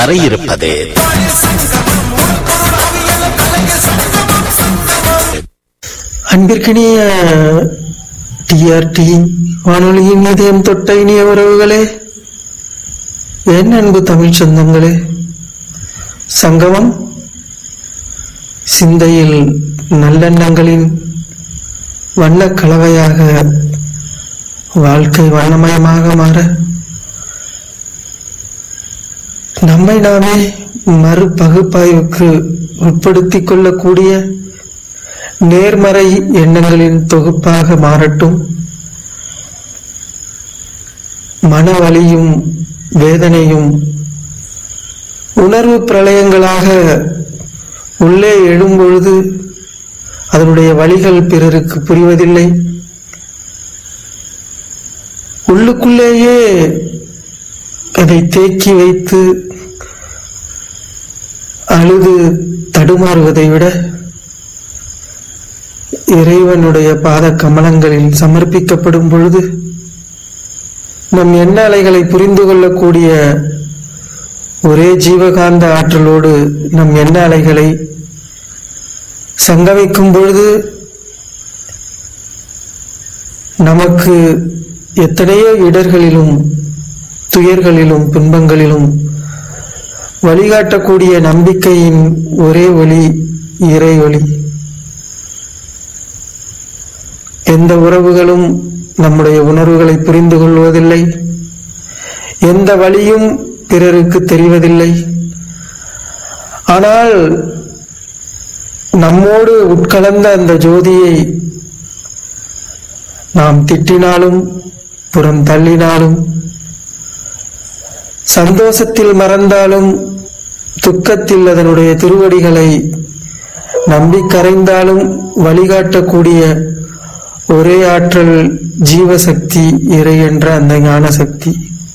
அறையிருப்பது அன்பிற்கினிய டிஆர்டி வானொலியின் இதயம் தொட்ட இனிய உறவுகளே என் அன்பு தமிழ் சொந்தங்களே சங்கமம் சிந்தையில் நல்லெண்ணங்களின் வண்ணக் கலவையாக வாழ்க்கை வண்ணமயமாக மாற நம்மை நாமே மறுபகுப்பாய்வுக்கு உட்படுத்திக் கொள்ளக்கூடிய நேர்மறை எண்ணங்களின் தொகுப்பாக மாறட்டும் மனவலியும் வேதனையும் உணர்வு பிரளயங்களாக உள்ளே எழும்பொழுது அதனுடைய வழிகள் பிறருக்கு புரிவதில்லை உள்ளுக்குள்ளேயே அதை தேக்கி வைத்து அழுது தடுமாறுவதை விட இறைவனுடைய பாத கமலங்களில் சமர்ப்பிக்கப்படும் பொழுது நம் எண்ண அலைகளை புரிந்து கொள்ளக்கூடிய ஒரே ஜீவகாந்த ஆற்றலோடு நம் எண்ண அலைகளை சங்கமிக்கும் பொழுது நமக்கு எத்தனையோ இடர்களிலும் துயர்களிலும் துன்பங்களிலும் வழிகாட்டக்கூடிய நம்பிக்கையின் ஒரே ஒளி இறை ஒளி எந்த உறவுகளும் நம்முடைய உணர்வுகளை புரிந்து கொள்வதில்லை எந்த வழியும் பிறருக்கு தெரிவதில்லை ஆனால் நம்மோடு உட்கலந்த அந்த ஜோதியை நாம் திட்டினாலும் புறம் தள்ளினாலும் சந்தோஷத்தில் மறந்தாலும் துக்கத்தில் அதனுடைய திருவடிகளை நம்பி கரைந்தாலும் வழிகாட்டக்கூடிய ஒரே ஆற்றல் ஜீவசக்தி இறை என்ற அந்த ஞான சக்தி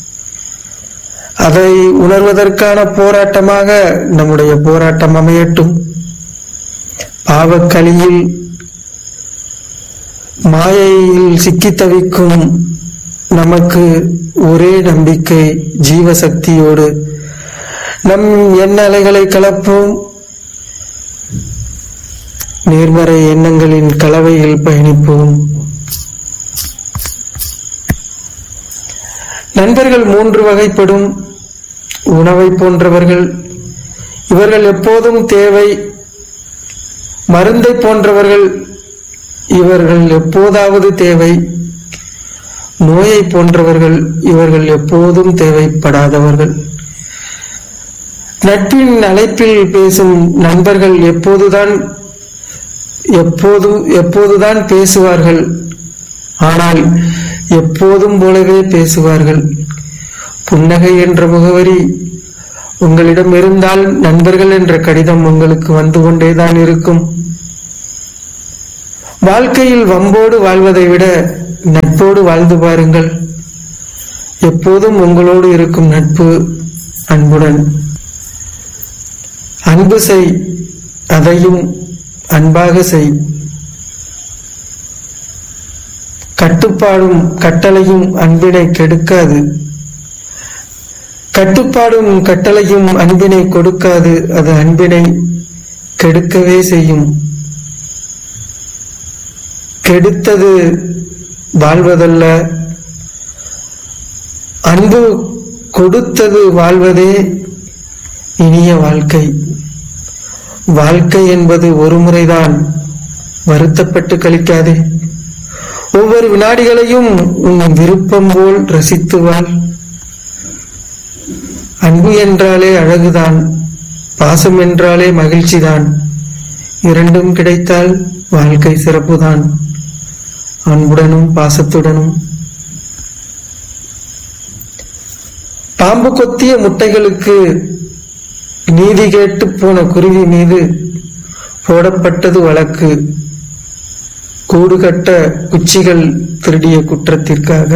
அதை உணர்வதற்கான போராட்டமாக நம்முடைய போராட்டம் அமையட்டும் பாவக்கலியில் மாயையில் சிக்கி தவிக்கும் நமக்கு ஒரே நம்பிக்கை ஜீவசக்தியோடு நம் எண்ண அலைகளை கலப்போம் நேர்மறை எண்ணங்களின் கலவையில் பயணிப்போம் நண்பர்கள் மூன்று வகைப்படும் உணவை போன்றவர்கள் இவர்கள் எப்போதும் தேவை மருந்தை போன்றவர்கள் இவர்கள் எப்போதாவது தேவை நோயை போன்றவர்கள் இவர்கள் எப்போதும் தேவைப்படாதவர்கள் நட்பின் அழைப்பில் பேசும் நண்பர்கள் எப்போதுதான் எப்போது எப்போதுதான் பேசுவார்கள் ஆனால் எப்போதும் போலவே பேசுவார்கள் புன்னகை என்ற முகவரி உங்களிடம் இருந்தால் நண்பர்கள் என்ற கடிதம் உங்களுக்கு வந்து கொண்டேதான் இருக்கும் வாழ்க்கையில் வம்போடு வாழ்வதை விட நட்போடு வாழ்ந்து பாருங்கள் எப்போதும் உங்களோடு இருக்கும் நட்பு அன்புடன் அன்பு செய் அதையும் அன்பாக செய் கட்டுப்பாடும் கட்டளையும் அன்பினை கெடுக்காது கட்டுப்பாடும் கட்டளையும் அன்பினை கொடுக்காது அது அன்பினை கெடுக்கவே செய்யும் கெடுத்தது வாழ்வதல்ல அன்பு கொடுத்தது வாழ்வதே இனிய வாழ்க்கை வாழ்க்கை என்பது ஒரு முறைதான் வருத்தப்பட்டு கழிக்காதே ஒவ்வொரு வினாடிகளையும் உன் விருப்பம் போல் ரசித்து வாழ் அன்பு என்றாலே அழகுதான் பாசம் என்றாலே மகிழ்ச்சிதான் இரண்டும் கிடைத்தால் வாழ்க்கை சிறப்புதான் அன்புடனும் பாசத்துடனும் பாம்பு கொத்திய முட்டைகளுக்கு நீதி கேட்டு போன குருவி மீது போடப்பட்டது வழக்கு கூடு கட்ட குச்சிகள் திருடிய குற்றத்திற்காக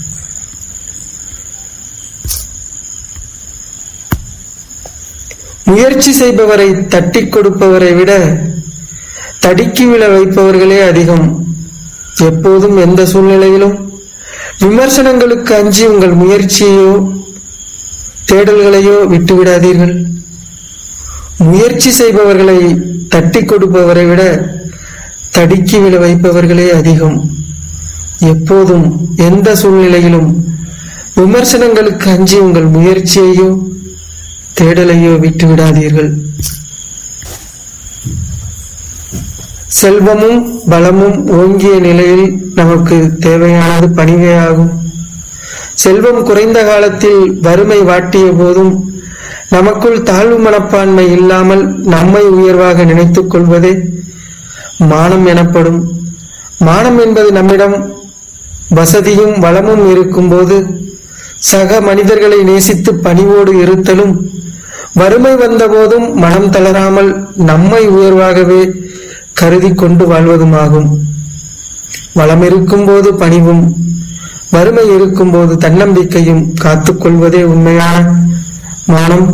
முயற்சி செய்பவரை தட்டி கொடுப்பவரை விட தடுக்கி விழ வைப்பவர்களே அதிகம் எப்போதும் எந்த சூழ்நிலையிலும் விமர்சனங்களுக்கு அஞ்சி உங்கள் முயற்சியையோ தேடல்களையோ விட்டுவிடாதீர்கள் முயற்சி செய்பவர்களை தட்டி கொடுப்பவரை விட தடுக்கி விழ வைப்பவர்களே அதிகம் எப்போதும் எந்த சூழ்நிலையிலும் விமர்சனங்களுக்கு அஞ்சி உங்கள் முயற்சியையோ தேடலையோ விட்டுவிடாதீர்கள் செல்வமும் பலமும் ஓங்கிய நிலையில் நமக்கு தேவையானது பணிவே ஆகும் செல்வம் குறைந்த காலத்தில் வறுமை வாட்டிய போதும் நமக்குள் தாழ்வு மனப்பான்மை இல்லாமல் நம்மை உயர்வாக நினைத்துக் கொள்வதே மானம் எனப்படும் மானம் என்பது நம்மிடம் வசதியும் வளமும் இருக்கும்போது சக மனிதர்களை நேசித்து பணிவோடு இருத்தலும் வறுமை வந்தபோதும் மனம் தளராமல் நம்மை உயர்வாகவே கருதி கொண்டு வாழ்வதுமாகும் வளம் இருக்கும்போது பணிவும் வறுமை இருக்கும்போது தன்னம்பிக்கையும் காத்துக்கொள்வதே உண்மையான மானம்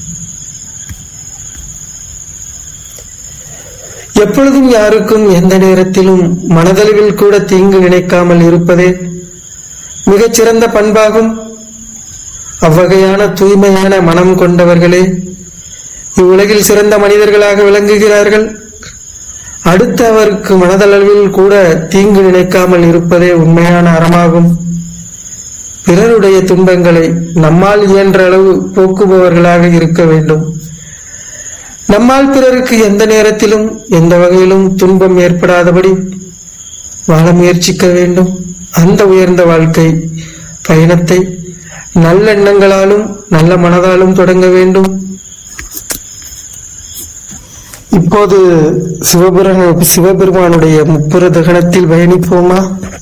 எப்பொழுதும் யாருக்கும் எந்த நேரத்திலும் மனதளவில் கூட தீங்கு நினைக்காமல் இருப்பதே மிகச்சிறந்த பண்பாகும் அவ்வகையான தூய்மையான மனம் கொண்டவர்களே இவ்வுலகில் சிறந்த மனிதர்களாக விளங்குகிறார்கள் அடுத்து அவருக்கு மனதளவில் கூட தீங்கு நினைக்காமல் இருப்பதே உண்மையான அறமாகும் பிறருடைய துன்பங்களை நம்மால் இயன்ற அளவு போக்குபவர்களாக இருக்க வேண்டும் நம்மால் பிறருக்கு எந்த நேரத்திலும் எந்த வகையிலும் துன்பம் ஏற்படாதபடி வாழ முயற்சிக்க வேண்டும் அந்த உயர்ந்த வாழ்க்கை பயணத்தை நல்லெண்ணங்களாலும் நல்ல மனதாலும் தொடங்க வேண்டும் இப்போது சிவபெரு சிவபெருமானுடைய முப்புற தகனத்தில் பயணிப்போமா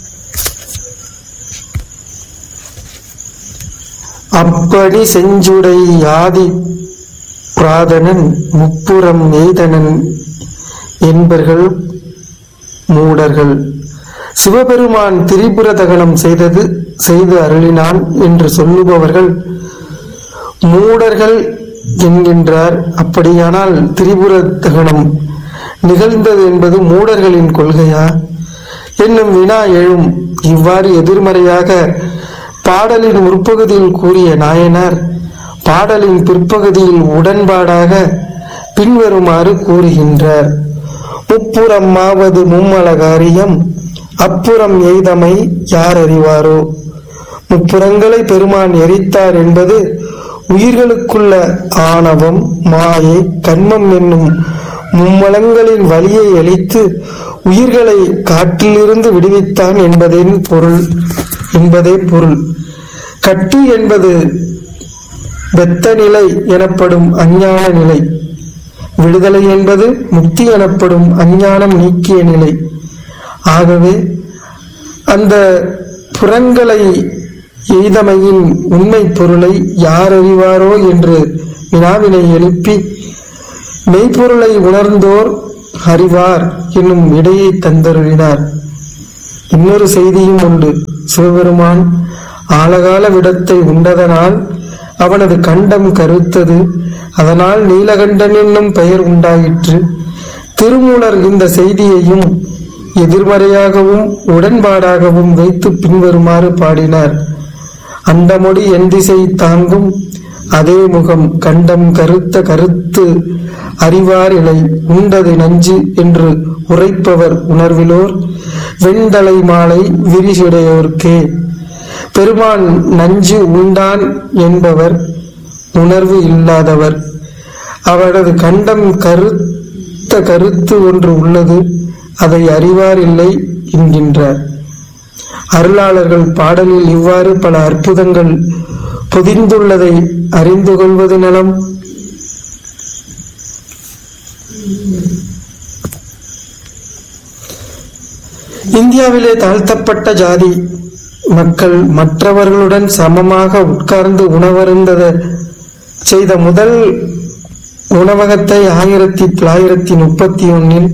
அப்படி செஞ்சுடை ஆதி பிராதனன் முப்புறம் எய்தனன் என்பர்கள் மூடர்கள் சிவபெருமான் திரிபுர தகனம் செய்தது செய்து அருளினான் என்று சொல்லுபவர்கள் மூடர்கள் என்கின்றார் அப்படியானால் திரிபுர தகனம் நிகழ்ந்தது என்பது மூடர்களின் கொள்கையா என்னும் வினா எழும் இவ்வாறு எதிர்மறையாக பாடலின் முற்பகுதியில் கூறிய நாயனார் பாடலின் பிற்பகுதியில் உடன்பாடாக பின்வருமாறு கூறுகின்றார் முப்புறம் மாவது மும்மலகாரியம் அப்புறம் எய்தமை யார் அறிவாரோ முப்புறங்களை பெருமான் எரித்தார் என்பது உயிர்களுக்குள்ள ஆணவம் மாயை கண்மம் என்னும் மும்மலங்களின் வழியை அளித்து உயிர்களை காற்றிலிருந்து விடுவித்தான் என்பதின் பொருள் என்பதே பொருள் கட்டு என்பது வெத்த நிலை எனப்படும் அஞ்ஞான நிலை விடுதலை என்பது முக்தி எனப்படும் அஞ்ஞானம் நீக்கிய நிலை ஆகவே அந்த புறங்களை எய்தமையின் உண்மை பொருளை யார் அறிவாரோ என்று வினாவினை எழுப்பி மெய்ப்பொருளை உணர்ந்தோர் அறிவார் என்னும் விடையை தந்தருளினார் இன்னொரு செய்தியும் உண்டு சிவபெருமான் ஆழகால விடத்தை உண்டதனால் அவனது கண்டம் கருத்தது அதனால் நீலகண்டன் என்னும் பெயர் உண்டாயிற்று திருமூலர் இந்த செய்தியையும் எதிர்மறையாகவும் உடன்பாடாகவும் வைத்து பின்வருமாறு பாடினார் அண்டமொடி என் திசை தாங்கும் அதே முகம் கண்டம் கருத்த கருத்து அறிவார் இலை உண்டது நஞ்சு என்று உரைப்பவர் உணர்விலோர் வெண்தலை மாலை விரிசுடையோர்க்கே பெருமான் நஞ்சு உண்டான் என்பவர் உணர்வு இல்லாதவர் அவரது கண்டம் கருத்த கருத்து ஒன்று உள்ளது அதை அறிவார் இல்லை என்கின்றார் அருளாளர்கள் பாடலில் இவ்வாறு பல அற்புதங்கள் பொதிந்துள்ளதை அறிந்து கொள்வது நலம் இந்தியாவிலே தாழ்த்தப்பட்ட ஜாதி மக்கள் மற்றவர்களுடன் சமமாக உட்கார்ந்து உணவருந்தத செய்த முதல் உணவகத்தை ஆயிரத்தி தொள்ளாயிரத்தி முப்பத்தி ஒன்னில்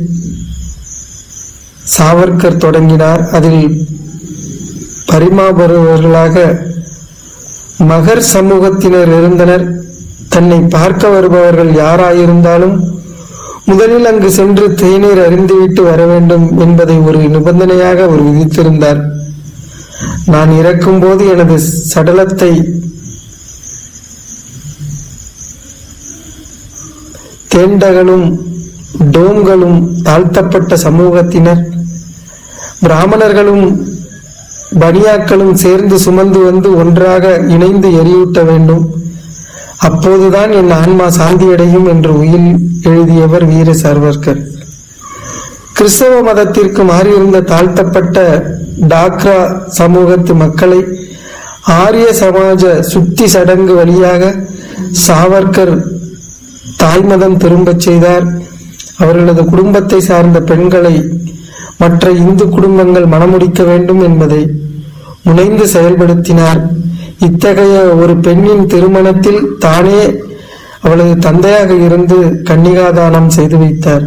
சாவர்கர் தொடங்கினார் அதில் பரிமாபருவர்களாக மகர் சமூகத்தினர் இருந்தனர் தன்னை பார்க்க வருபவர்கள் யாராயிருந்தாலும் முதலில் அங்கு சென்று தேநீர் அருந்திவிட்டு வர வேண்டும் என்பதை ஒரு நிபந்தனையாக அவர் விதித்திருந்தார் நான் இறக்கும்போது எனது சடலத்தை தேண்டகளும் டோம்களும் தாழ்த்தப்பட்ட சமூகத்தினர் பிராமணர்களும் பனியாக்களும் சேர்ந்து சுமந்து வந்து ஒன்றாக இணைந்து எரியூட்ட வேண்டும் அப்போதுதான் என் ஆன்மா சாந்தியடையும் என்று உயில் எழுதியவர் வீர சார்வர்கர் கிறிஸ்தவ மதத்திற்கு மாறியிருந்த தாழ்த்தப்பட்ட டாக்ரா சமூகத்து மக்களை ஆரிய சமாஜ சுத்தி சடங்கு வழியாக சாவர்கர் தாய்மதம் திரும்பச் செய்தார் அவர்களது குடும்பத்தை சார்ந்த பெண்களை மற்ற இந்து குடும்பங்கள் மணமுடிக்க வேண்டும் என்பதை முனைந்து செயல்படுத்தினார் இத்தகைய ஒரு பெண்ணின் திருமணத்தில் தானே அவளது தந்தையாக இருந்து கன்னிகாதானம் செய்து வைத்தார்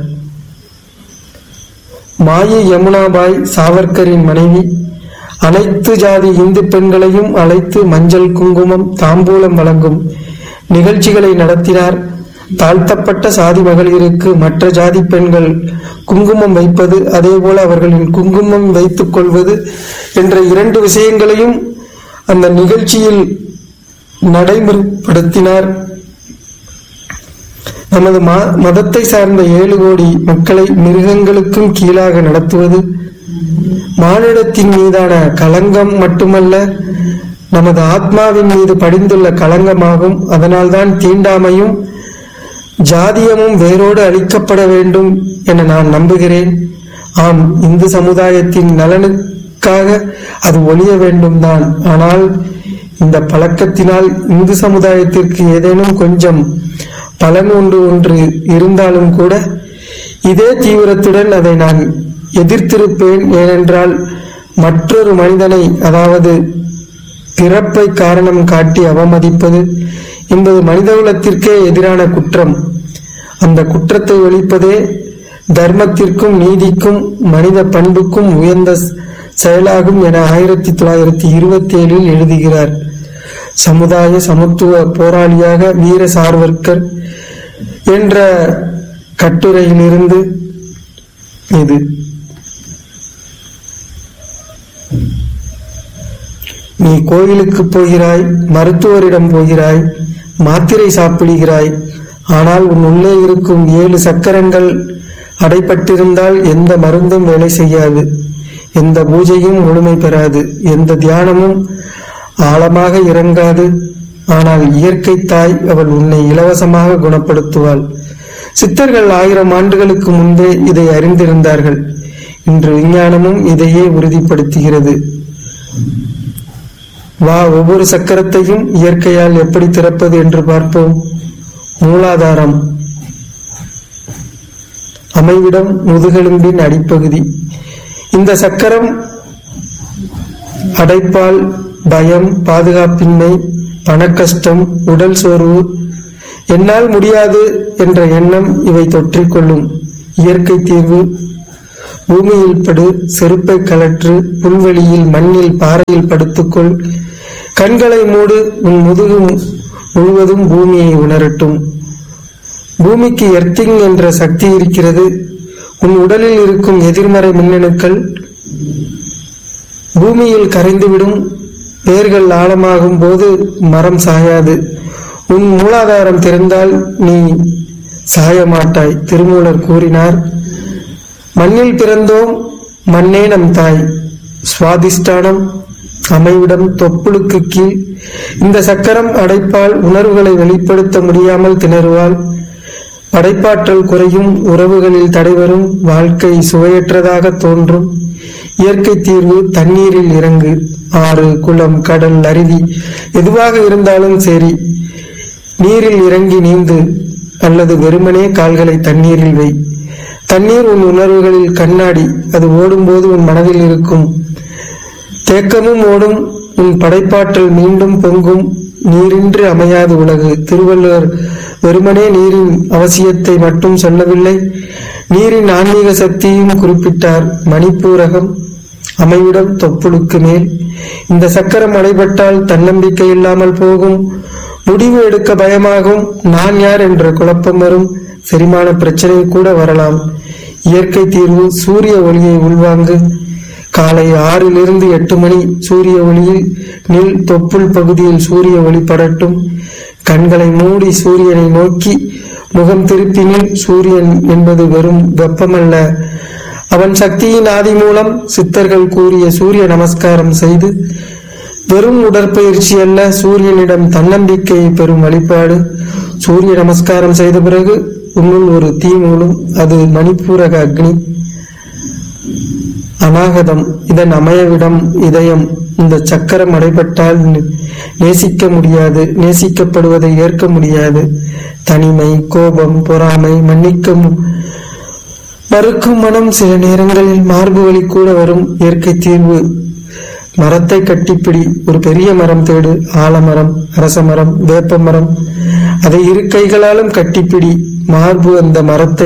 மாயி யமுனாபாய் சாவர்கரின் மனைவி அனைத்து ஜாதி இந்து பெண்களையும் அழைத்து மஞ்சள் குங்குமம் தாம்பூலம் வழங்கும் நிகழ்ச்சிகளை நடத்தினார் தாழ்த்தப்பட்ட சாதி மகளிருக்கு மற்ற ஜாதி பெண்கள் குங்குமம் வைப்பது அதேபோல அவர்களின் குங்குமம் வைத்துக் கொள்வது என்ற இரண்டு விஷயங்களையும் அந்த நிகழ்ச்சியில் நடைமுறைப்படுத்தினார் நமது ம- மதத்தை சார்ந்த ஏழு கோடி மக்களை மிருகங்களுக்கும் கீழாக நடத்துவது மானிடத்தின் மீதான களங்கம் மட்டுமல்ல நமது ஆத்மாவின் மீது படிந்துள்ள களங்கமாகும் அதனால்தான் தீண்டாமையும் ஜாதியமும் வேரோடு அழிக்கப்பட வேண்டும் என நான் நம்புகிறேன் ஆம் இந்து சமுதாயத்தின் நலனுக்காக அது ஒழிய வேண்டும் தான் ஆனால் இந்த பழக்கத்தினால் இந்து சமுதாயத்திற்கு ஏதேனும் கொஞ்சம் பலன் ஒன்று ஒன்று இருந்தாலும் கூட இதே தீவிரத்துடன் அதை நான் எதிர்த்திருப்பேன் ஏனென்றால் மற்றொரு மனிதனை அதாவது பிறப்பை காரணம் காட்டி அவமதிப்பது என்பது மனிதகுலத்திற்கே எதிரான குற்றம் அந்த குற்றத்தை ஒழிப்பதே தர்மத்திற்கும் நீதிக்கும் மனித பண்புக்கும் உயர்ந்த செயலாகும் என ஆயிரத்தி தொள்ளாயிரத்தி இருபத்தி ஏழில் எழுதுகிறார் சமுதாய சமத்துவ போராளியாக வீர சார்வர்கர் என்ற கட்டுரையிலிருந்து இது நீ கோயிலுக்கு போகிறாய் மருத்துவரிடம் போகிறாய் மாத்திரை சாப்பிடுகிறாய் ஆனால் உன் உள்ளே இருக்கும் ஏழு சக்கரங்கள் அடைப்பட்டிருந்தால் எந்த மருந்தும் வேலை செய்யாது எந்த பூஜையும் முழுமை பெறாது எந்த தியானமும் ஆழமாக இறங்காது ஆனால் இயற்கை தாய் அவள் உன்னை இலவசமாக குணப்படுத்துவாள் சித்தர்கள் ஆயிரம் ஆண்டுகளுக்கு முன்பே இதை அறிந்திருந்தார்கள் இன்று விஞ்ஞானமும் இதையே உறுதிப்படுத்துகிறது வா ஒவ்வொரு சக்கரத்தையும் இயற்கையால் எப்படி திறப்பது என்று பார்ப்போம் மூலாதாரம் அமைவிடம் முதுகெலும்பின் அடிப்பகுதி இந்த சக்கரம் அடைப்பால் பயம் பாதுகாப்பின்மை பணக்கஷ்டம் உடல் சோர்வு என்னால் முடியாது என்ற எண்ணம் இவை தொற்றிக்கொள்ளும் இயற்கை தீர்வு பூமியில் படு செருப்பை கலற்று புல்வெளியில் மண்ணில் பாறையில் படுத்துக்கொள் கண்களை மூடு உன் முதுகு முழுவதும் பூமியை உணரட்டும் பூமிக்கு எர்த்திங் என்ற சக்தி இருக்கிறது உன் உடலில் இருக்கும் எதிர்மறை மின்னணுக்கள் பூமியில் கரைந்துவிடும் வேர்கள் ஆழமாகும் போது மரம் சாயாது உன் மூலாதாரம் திறந்தால் நீ சாய மாட்டாய் திருமூலர் கூறினார் மண்ணில் பிறந்தோம் மண்ணே நம் தாய் சுவாதிஷ்டானம் அமைவிடம் தொப்புளுக்கு கீழ் இந்த சக்கரம் அடைப்பால் உணர்வுகளை வெளிப்படுத்த முடியாமல் திணறுவாள் படைப்பாற்றல் குறையும் உறவுகளில் தடைவரும் வாழ்க்கை சுவையற்றதாக தோன்றும் இயற்கை தீர்வு தண்ணீரில் இறங்கு ஆறு குளம் கடல் அருவி எதுவாக இருந்தாலும் சரி நீரில் இறங்கி நீந்து அல்லது வெறுமனே கால்களை தண்ணீரில் வை தண்ணீர் உன் உணர்வுகளில் கண்ணாடி அது ஓடும்போது உன் மனதில் இருக்கும் தேக்கமும் ஓடும் உன் படைப்பாற்றல் மீண்டும் பொங்கும் நீரின்றி அமையாது உலகு திருவள்ளுவர் வெறுமனே நீரின் அவசியத்தை மட்டும் சொல்லவில்லை நீரின் ஆன்மீக சக்தியையும் குறிப்பிட்டார் மணிப்பூரகம் அமைவிடம் தொப்புளுக்கு மேல் இந்த சக்கரம் அடைபட்டால் தன்னம்பிக்கை இல்லாமல் போகும் முடிவு எடுக்க பயமாகும் நான் யார் என்ற குழப்பம் வரும் செரிமான பிரச்சனை கூட வரலாம் இயற்கை தீர்வு சூரிய ஒளியை உள்வாங்கு காலை ஆறிலிருந்து எட்டு மணி சூரிய ஒளியில் நில் தொப்புள் பகுதியில் சூரிய ஒளி படட்டும் கண்களை மூடி சூரியனை நோக்கி முகம் திருப்பினில் சூரியன் என்பது வெறும் வெப்பமல்ல அவன் சக்தியின் ஆதி மூலம் சித்தர்கள் கூறிய சூரிய நமஸ்காரம் செய்து வெறும் உடற்பயிற்சி அல்ல சூரியனிடம் தன்னம்பிக்கையை பெறும் வழிபாடு சூரிய நமஸ்காரம் செய்த பிறகு உன்னுள் ஒரு தீ மூலம் அது மணிப்பூரக அக்னி அநாகதம் இதன் அமையவிடம் இதயம் இந்த சக்கரம் அடைபட்டால் நே- நேசிக்க முடியாது நேசிக்கப்படுவதை ஏற்க முடியாது தனிமை கோபம் பொறாமை மன்னிக்க மு- மறுக்கும் மனம் சில நேரங்களில் மார்பு வலி கூட வரும் இயற்கை தீர்வு மரத்தை கட்டிப்பிடி ஒரு பெரிய மரம் தேடு ஆலமரம் அரச மரம் வேப்ப மரம் அதை இரு கைகளாலும் கட்டிப்பிடி மார்பு அந்த மரத்தை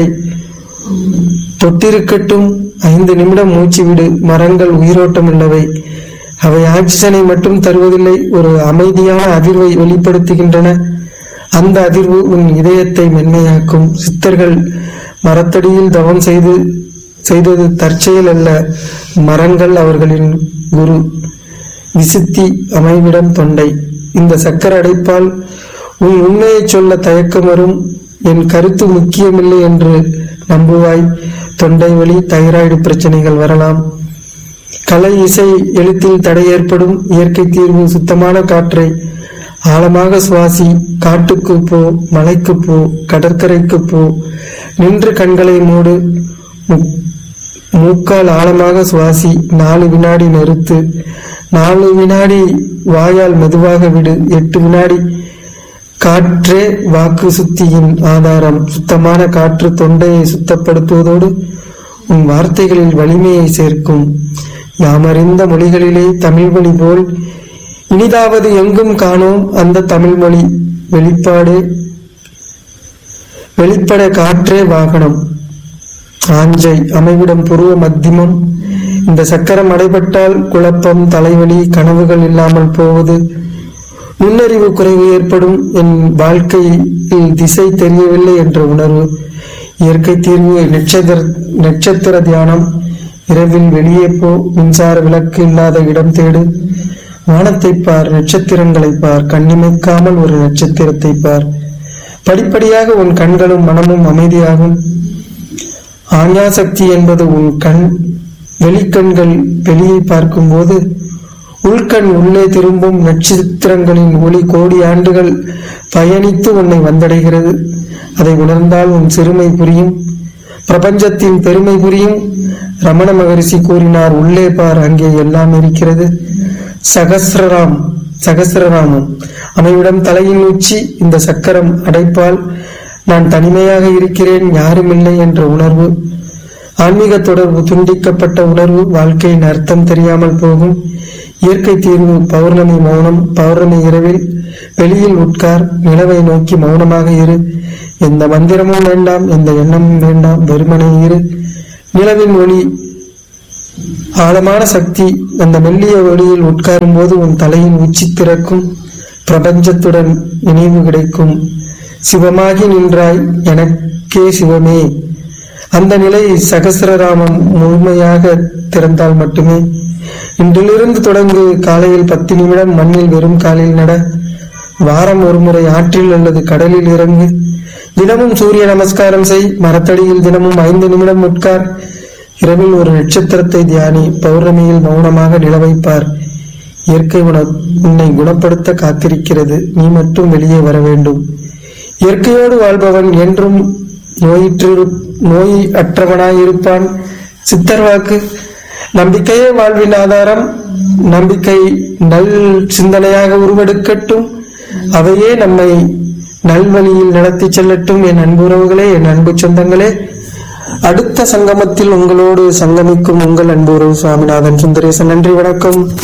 தொட்டிருக்கட்டும் ஐந்து நிமிடம் மூச்சு விடு மரங்கள் உயிரோட்டம் உள்ளவை அவை ஆக்சிஜனை மட்டும் தருவதில்லை ஒரு அமைதியான அதிர்வை வெளிப்படுத்துகின்றன அந்த அதிர்வு உன் இதயத்தை மென்மையாக்கும் சித்தர்கள் மரத்தடியில் தவம் செய்து செய்தது தற்செயல் அல்ல மரங்கள் அவர்களின் குரு விசித்தி அமைவிடம் தொண்டை இந்த சக்கர அடைப்பால் உன் உண்மையை சொல்ல தயக்கம் வரும் என் கருத்து முக்கியமில்லை என்று நம்புவாய் தொண்டை வலி தைராய்டு பிரச்சனைகள் வரலாம் கலை இசை எழுத்தில் தடை ஏற்படும் இயற்கை தீர்வு சுத்தமான காற்றை ஆழமாக சுவாசி காட்டுக்கு போ மலைக்கு போ கடற்கரைக்கு போ நின்று கண்களை மூடு மு- மூக்கால் ஆழமாக சுவாசி நாலு வினாடி நிறுத்து நாலு வினாடி வாயால் மெதுவாக விடு எட்டு வினாடி காற்றே வாக்கு சுத்தியின் ஆதாரம் சுத்தமான காற்று தொண்டையை சுத்தப்படுத்துவதோடு உன் வார்த்தைகளில் வலிமையை சேர்க்கும் யாமறிந்த மொழிகளிலே தமிழ் மொழி போல் இனிதாவது எங்கும் காணோம் அந்த தமிழ் மொழி வெளிப்பாடு வெளிப்பட காற்றே வாகனம் ஆஞ்சை அமைவிடம் புருவ மத்தியமம் இந்த சக்கரம் அடைபட்டால் குழப்பம் தலைவலி கனவுகள் இல்லாமல் போவது நுண்ணறிவு குறைவு ஏற்படும் என் வாழ்க்கையில் திசை தெரியவில்லை என்ற உணர்வு இயற்கை தீர்வு நட்சத்திர நட்சத்திர தியானம் இரவில் வெளியே போ மின்சார விளக்கு இல்லாத இடம் தேடு வானத்தை பார் நட்சத்திரங்களை பார் கண்ணிமைக்காமல் ஒரு நட்சத்திரத்தை பார் படிப்படியாக உன் கண்களும் மனமும் அமைதியாகும் ஆஞ்ஞாசக்தி என்பது உன் கண் வெளிக்கண்கள் வெளியை பார்க்கும்போது உள்கண் உள்ளே திரும்பும் நட்சத்திரங்களின் ஒளி கோடி ஆண்டுகள் பயணித்து உன்னை வந்தடைகிறது அதை உணர்ந்தால் உன் சிறுமை புரியும் பிரபஞ்சத்தின் பெருமை புரியும் ரமண மகரிஷி கூறினார் உள்ளே பார் அங்கே எல்லாம் இருக்கிறது சகசிரராம் சகசிரராமம் அமைவிடம் தலையின் உச்சி இந்த சக்கரம் அடைப்பால் நான் தனிமையாக இருக்கிறேன் யாருமில்லை என்ற உணர்வு ஆன்மீக தொடர்பு துண்டிக்கப்பட்ட உணர்வு வாழ்க்கையின் அர்த்தம் தெரியாமல் போகும் இயற்கை தீர்வு பௌர்ணமி மௌனம் பௌர்ணமி இரவில் வெளியில் உட்கார் நிலவை நோக்கி மௌனமாக இரு எந்த மந்திரமும் வேண்டாம் எந்த எண்ணமும் வேண்டாம் வெறுமனே இரு நிலவின் ஒளி ஆழமான சக்தி அந்த மெல்லிய ஒளியில் உட்காரும் போது உன் தலையின் உச்சி திறக்கும் பிரபஞ்சத்துடன் இணைவு கிடைக்கும் சிவமாகி நின்றாய் எனக்கே சிவமே அந்த நிலை சகசிரராமம் முழுமையாக திறந்தால் மட்டுமே இன்றிலிருந்து தொடங்கு காலையில் பத்து நிமிடம் மண்ணில் வெறும் காலில் நட வாரம் ஒரு முறை ஆற்றில் அல்லது கடலில் இறங்கு தினமும் சூரிய நமஸ்காரம் செய் மரத்தடியில் தினமும் ஐந்து நிமிடம் உட்கார் இரவில் ஒரு நட்சத்திரத்தை தியானி பௌர்ணமியில் மௌனமாக நிலவைப்பார் இயற்கை உன உன்னை குணப்படுத்த காத்திருக்கிறது நீ மட்டும் வெளியே வர வேண்டும் இயற்கையோடு வாழ்பவன் என்றும் நோயிற்று நோய் அற்றவனாயிருப்பான் சித்தர் வாக்கு நம்பிக்கையே வாழ்வின் ஆதாரம் நம்பிக்கை நல் சிந்தனையாக உருவெடுக்கட்டும் அவையே நம்மை நல்வழியில் நடத்தி செல்லட்டும் என் அன்புறவுகளே என் அன்பு சொந்தங்களே அடுத்த சங்கமத்தில் உங்களோடு சங்கமிக்கும் உங்கள் அன்புறவு சுவாமிநாதன் சுந்தரேசன் நன்றி வணக்கம்